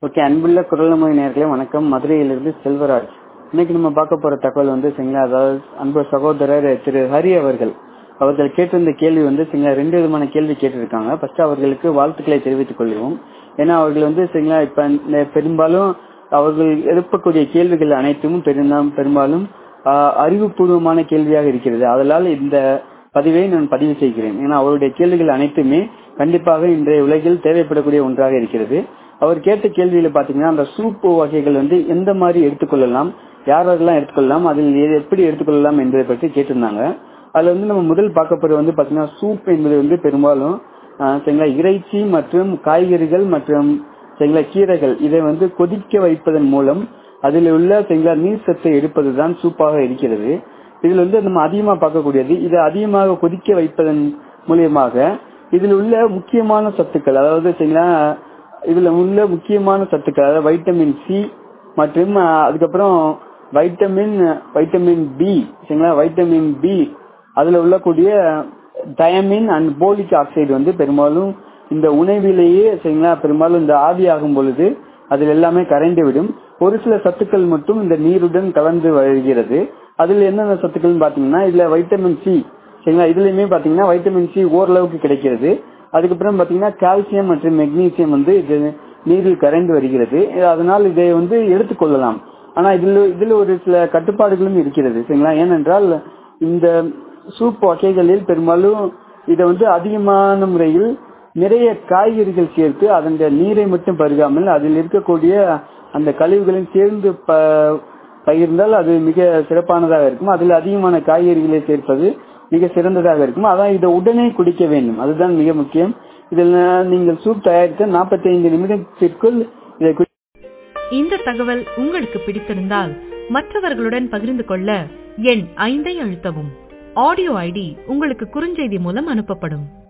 okay அன்புள்ள குரலமொழி நேர்களே வணக்கம் மதுரையிலிருந்து செல்வராஜ் இன்னைக்கு நம்ம பார்க்க போற தகவல் வந்து சரிங்களா அதாவது அன்பு சகோதரர் திரு ஹரி அவர்கள் அவர்கள் கேட்டிருந்த கேள்வி வந்து சரிங்களா ரெண்டு விதமான கேள்வி கேட்டிருக்காங்க ஃபர்ஸ்ட் அவர்களுக்கு வாழ்த்துக்களை தெரிவித்துக் கொள்வோம் ஏன்னா அவர்கள் வந்து சரிங்களா இப்ப இந்த பெரும்பாலும் அவர்கள் எழுப்பக்கூடிய கேள்விகள் அனைத்தும் பெருந்தாம் பெரும்பாலும் ஆஹ், அறிவுபூர்வமான கேள்வியாக இருக்கிறது அதனால் இந்த பதிவை நான் பதிவு செய்கிறேன் ஏன்னா அவருடைய கேள்விகள் அனைத்துமே கண்டிப்பாக இன்றைய உலகில் தேவைப்படக்கூடிய ஒன்றாக இருக்கிறது அவர் கேட்ட கேள்வியில பாத்தீங்கன்னா அந்த சூப் வகைகள் வந்து எந்த மாதிரி எடுத்துக்கொள்ளலாம் யார் யாரெல்லாம் எடுத்துக்கொள்ளலாம் அதில் எது- எப்படி எடுத்துக்கொள்ளலாம் என்பதை பற்றி கேட்டிருந்தாங்க அதுல வந்து நம்ம முதல் பார்க்க போறது வந்து பாத்தீங்கன்னா சூப் என்பது வந்து பெரும்பாலும் ஆஹ், சரிங்களா இறைச்சி மற்றும் காய்கறிகள் மற்றும் சரிங்களா கீரைகள் இதை வந்து கொதிக்க வைப்பதன் மூலம் அதில் உள்ள சரிங்களா நீர் சத்தை எடுப்பதுதான் சூப்பாக இருக்கிறது இதுல வந்து நம்ம அதிகமா பார்க்கக்கூடியது இதை அதிகமாக கொதிக்க வைப்பதன் மூலியமாக இதில் உள்ள முக்கியமான சத்துக்கள் அதாவது சரிங்களா இதுல உள்ள முக்கியமான சத்துக்கள் அதாவது வைட்டமின் சி மற்றும் அஹ், அதுக்கப்புறம் வைட்டமின் வைட்டமின் பி சரிங்களா வைட்டமின் பி அதுல உள்ளக்கூடிய டயமின் அண்ட் போலிக் ஆக்சைடு வந்து பெரும்பாலும் இந்த உணவிலேயே சரிங்களா பெரும்பாலும் இந்த ஆவியாகும் பொழுது அதில் எல்லாமே கரைந்து விடும் ஒரு சில சத்துக்கள் மட்டும் இந்த நீருடன் கலந்து வருகிறது அதில் என்னென்ன சத்துக்கள்னு பாத்தீங்கன்னா இதுல வைட்டமின் சி சரிங்களா இதுலயுமே பாத்தீங்கன்னா வைட்டமின் சி ஓரளவுக்கு கிடைக்கிறது அதுக்கப்புறம் பாத்தீங்கன்னா கால்சியம் மற்றும் மெக்னீசியம் வந்து இது நீரில் கரைந்து வருகிறது அதனால் இதை வந்து எடுத்துக்கொள்ளலாம் ஆனா இதுல இதுல ஒரு சில கட்டுப்பாடுகளும் இருக்கிறது சரிங்களா ஏனென்றால் இந்த சூப் வகைகளில் பெரும்பாலும் இதை வந்து அதிகமான முறையில் நிறைய காய்கறிகள் சேர்த்து அதன் நீரை மட்டும் பருகாமல் அதில் இருக்கக்கூடிய அந்த கழிவுகளையும் சேர்ந்து ப- பகிர்ந்தால் அது மிக சிறப்பானதாக இருக்கும் அதில் அதிகமான காய்கறிகளை சேர்ப்பது மிக சிறந்ததாக இருக்கும் அதான் இதை உடனே குடிக்க வேண்டும் அதுதான் மிக முக்கியம் இதில் நீங்கள் சூப் தயாரித்த 45 நிமிடத்திற்குள் இதை குடி- இந்த தகவல் உங்களுக்கு பிடித்திருந்தால் மற்றவர்களுடன் பகிர்ந்து கொள்ள எண் ஐந்தை அழுத்தவும் ஆடியோ ஐடி உங்களுக்கு குறுஞ்செய்தி மூலம் அனுப்பப்படும்